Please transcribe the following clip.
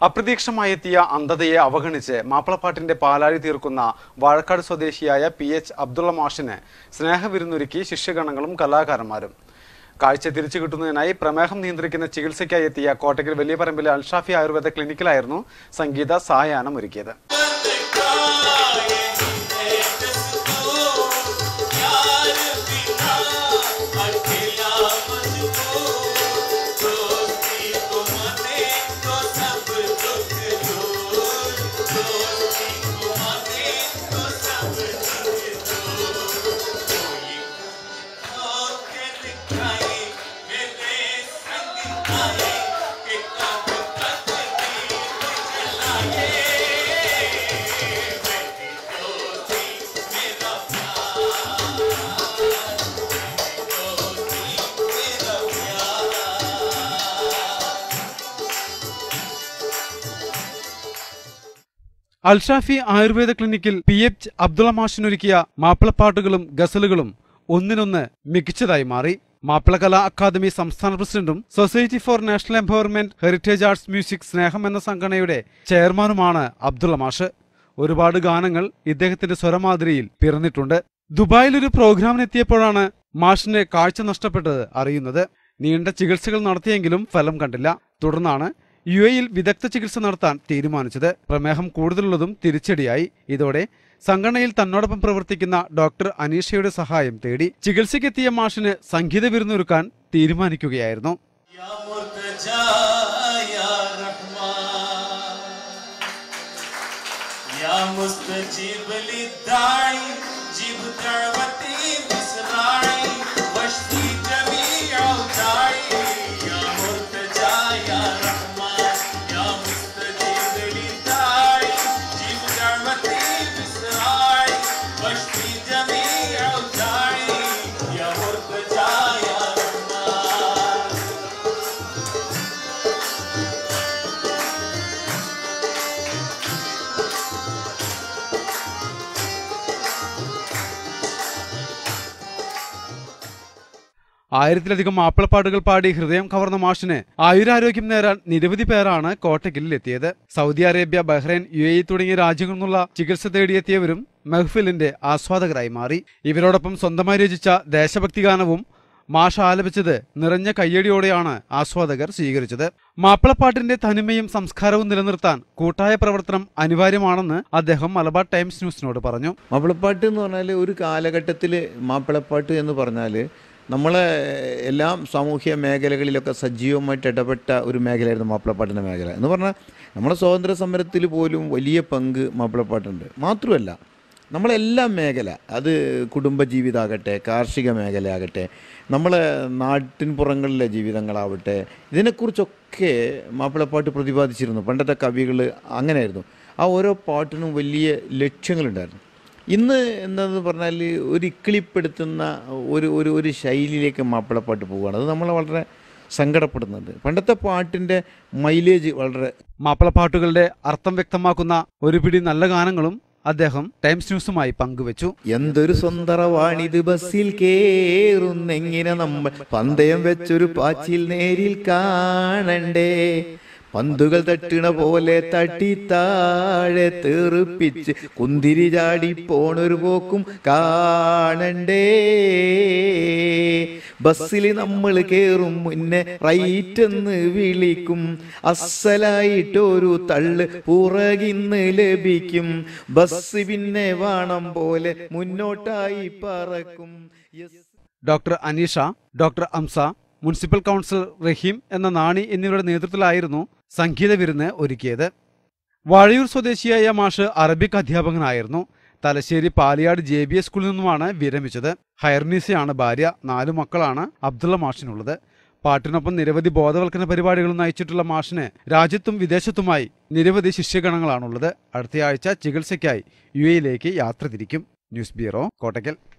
അപ്രതീക്ഷമായി എത്തിയ അന്ധതയെ അവഗണിച്ച് മാപ്പിളപ്പാട്ടിന്റെ പാലാഴി തീർക്കുന്ന വാഴക്കാട് സ്വദേശിയായ പി എച്ച് അബ്ദുള്ള മാഷിന് സ്നേഹവിരുന്നൊരുക്കി ശിഷ്യഗണങ്ങളും കലാകാരന്മാരും കാഴ്ച തിരിച്ചു കിട്ടുന്നതിനായി പ്രമേഹം നിയന്ത്രിക്കുന്ന ചികിത്സയ്ക്കായി എത്തിയ കോട്ടയ്ക്കൽ വലിയ പറമ്പിലെ അൽഷാഫി ആയുർവേദ ക്ലിനിക്കിലായിരുന്നു സംഗീത സായാഹ്നം ഒരുക്കിയത് അൽഷാഫി ആയുർവേദ ക്ലിനിക്കിൽ പി എച്ച് അബ്ദുള്ള മാഷിനൊരുക്കിയ മാപ്പിളപ്പാട്ടുകളും ഗസലുകളും ഒന്നിനൊന്ന് മികച്ചതായി മാറി മാപ്പിളകലാ അക്കാദമി സംസ്ഥാന പ്രസിഡന്റും society for national empowerment heritage arts music Sneham എന്ന സംഘടനയുടെ ചെയർമാനുമാണ് അബ്ദുള്ള മാഷ് ഒരുപാട് ഗാനങ്ങൾ ഇദ്ദേഹത്തിന്റെ സ്വരമാതിരിയിൽ പിറന്നിട്ടുണ്ട് ദുബായിൽ ഒരു പ്രോഗ്രാമിനെത്തിയപ്പോഴാണ് മാഷിന്റെ കാഴ്ച നഷ്ടപ്പെട്ടത് അറിയുന്നത് നീണ്ട ചികിത്സകൾ നടത്തിയെങ്കിലും ഫലം കണ്ടില്ല തുടർന്നാണ് യു എയിൽ വിദഗ്ധ ചികിത്സ നടത്താൻ തീരുമാനിച്ചത് പ്രമേഹം കൂടുതലുള്ളതും തിരിച്ചടിയായി ഇതോടെ സംഘടനയിൽ തന്നോടൊപ്പം പ്രവർത്തിക്കുന്ന ഡോക്ടർ അനീഷയുടെ സഹായം തേടി ചികിത്സയ്ക്കെത്തിയ മാഷിന് സംഗീത വിരുന്നൊരുക്കാൻ തീരുമാനിക്കുകയായിരുന്നു يا مرتجى يا رحمن يا مستجيب للداعي جيب دعوتي بسراعي واشفي جميع اوجاعي يا مرتجى يا رحمن يا مستجيب للداعي جيب دعوتي بسراعي واشفي جميع اوجاعي يا مرتجى يا رحمن ആയിരത്തിലധികം മാപ്പിളപ്പാട്ടുകൾ പാടി ഹൃദയം കവർന്ന മാഷിന് ആയുരാരോഗ്യം നേരാൻ നിരവധി പേരാണ് കോട്ടയ്ക്കലിൽ എത്തിയത് Saudi Arabia Bahrain U A തുടങ്ങിയ രാജ്യങ്ങളിൽ നിന്നുള്ള ചികിത്സ തേടിയെത്തിയവരും മെഹ്ഫിലിന്റെ ആസ്വാദകരായി മാറി ഇവരോടൊപ്പം സ്വന്തമായി രചിച്ച ദേശഭക്തി ഗാനവും മാഷ ആലപിച്ചത് നിറഞ്ഞ കയ്യടിയോടെയാണ് ആസ്വാദകർ സ്വീകരിച്ചത് മാപ്പിളപ്പാട്ടിന്റെ തനിമയും സംസ്കാരവും നിലനിർത്താൻ കൂട്ടായ പ്രവർത്തനം അനിവാര്യമാണെന്ന് അദ്ദേഹം മലബാർ ടൈംസ് ന്യൂസിനോട് പറഞ്ഞു മാപ്പിളപ്പാട്ട് എന്ന് പറഞ്ഞാൽ ഒരു കാലഘട്ടത്തിൽ മാപ്പിളപ്പാട്ട് എന്ന് പറഞ്ഞാൽ നമ്മളെ എല്ലാം സാമൂഹ്യ മേഖലകളിലൊക്കെ സജീവമായിട്ട് ഇടപെട്ട ഒരു മേഖലയായിരുന്നു മാപ്പിളപ്പാട്ടിൻ്റെ മേഖല എന്ന് പറഞ്ഞാൽ നമ്മളെ സ്വാതന്ത്ര്യ സമരത്തിൽ പോലും വലിയ പങ്ക് മാപ്പിളപ്പാട്ടുണ്ട് മാത്രമല്ല നമ്മളെല്ലാ മേഖല അത് കുടുംബജീവിതമാകട്ടെ കാർഷിക മേഖലയാകട്ടെ നമ്മളെ നാട്ടിൻ പുറങ്ങളിലെ ജീവിതങ്ങളാവട്ടെ ഇതിനെക്കുറിച്ചൊക്കെ മാപ്പിളപ്പാട്ട് പ്രതിപാദിച്ചിരുന്നു പണ്ടത്തെ കവികൾ അങ്ങനെയായിരുന്നു ആ ഓരോ പാട്ടിനും വലിയ ലക്ഷ്യങ്ങളുണ്ടായിരുന്നു ഇന്ന് എന്താന്ന് പറഞ്ഞാൽ ഒരു ഇക്കിളിപ്പെടുത്തുന്ന ഒരു ഒരു ഒരു ശൈലിയിലേക്ക് മാപ്പിളപ്പാട്ട് പോവുകയാണ് അത് നമ്മളെ വളരെ സങ്കടപ്പെടുന്നുണ്ട് പണ്ടത്തെ പാട്ടിൻ്റെ മൈലേജ് വളരെ മാപ്പിളപ്പാട്ടുകളുടെ അർത്ഥം വ്യക്തമാക്കുന്ന ഒരു പിടി നല്ല ഗാനങ്ങളും അദ്ദേഹം ടൈംസ് ന്യൂസുമായി പങ്കുവച്ചു എന്തൊരു സ്വന്തറവാണിത് ബസ്സിൽ കേറുന്നെങ്ങനെ നമ്മൾ പന്തയം വെച്ചൊരു പാച്ചിൽ നേരിൽ കാണണ്ടേ പന്തുകൾ തട്ടണ പോലെ തട്ടി താഴെ തെറിപ്പിച്ച് കുന്തിരി ചാടി പോണൊരു പോക്കും കാണണ്ടേ ബസ്സിൽ നമ്മൾ കേറും മുന്നേ റൈറ്റ് എന്ന് വിളിക്കും അസലായിട്ടൊരു തള്ള് പുറകിന്ന് ലഭിക്കും ബസ് പിന്നെ വേണം പോലെ മുന്നോട്ടായി പറക്കും Yes. Doctor Aneesha doctor Amsa municipal council Rahim എന്ന നാണി എന്നിവരുടെ നേതൃത്വത്തിലായിരുന്നു സംഗീത വിരുന്ന് ഒരുക്കിയത് വാഴയൂർ സ്വദേശിയായ മാഷ് അറബിക് അധ്യാപകനായിരുന്നു Thalassery Paliyad J B S സ്കൂളിൽ നിന്നുമാണ് വിരമിച്ചത് ഹൈർനീസയാണ് ഭാര്യ നാലു മക്കളാണ് അബ്ദുള്ള മാഷിനുള്ളത് പാട്ടിനൊപ്പം നിരവധി ബോധവൽക്കരണ പരിപാടികൾ നയിച്ചിട്ടുള്ള മാഷിന് രാജ്യത്തും വിദേശത്തുമായി നിരവധി ശിഷ്യഗണങ്ങളാണുള്ളത് അടുത്തയാഴ്ച ചികിത്സയ്ക്കായി യു എയിലേക്ക് യാത്ര തിരിക്കും ന്യൂസ് ബ്യൂറോ കോട്ടയ്ക്കൽ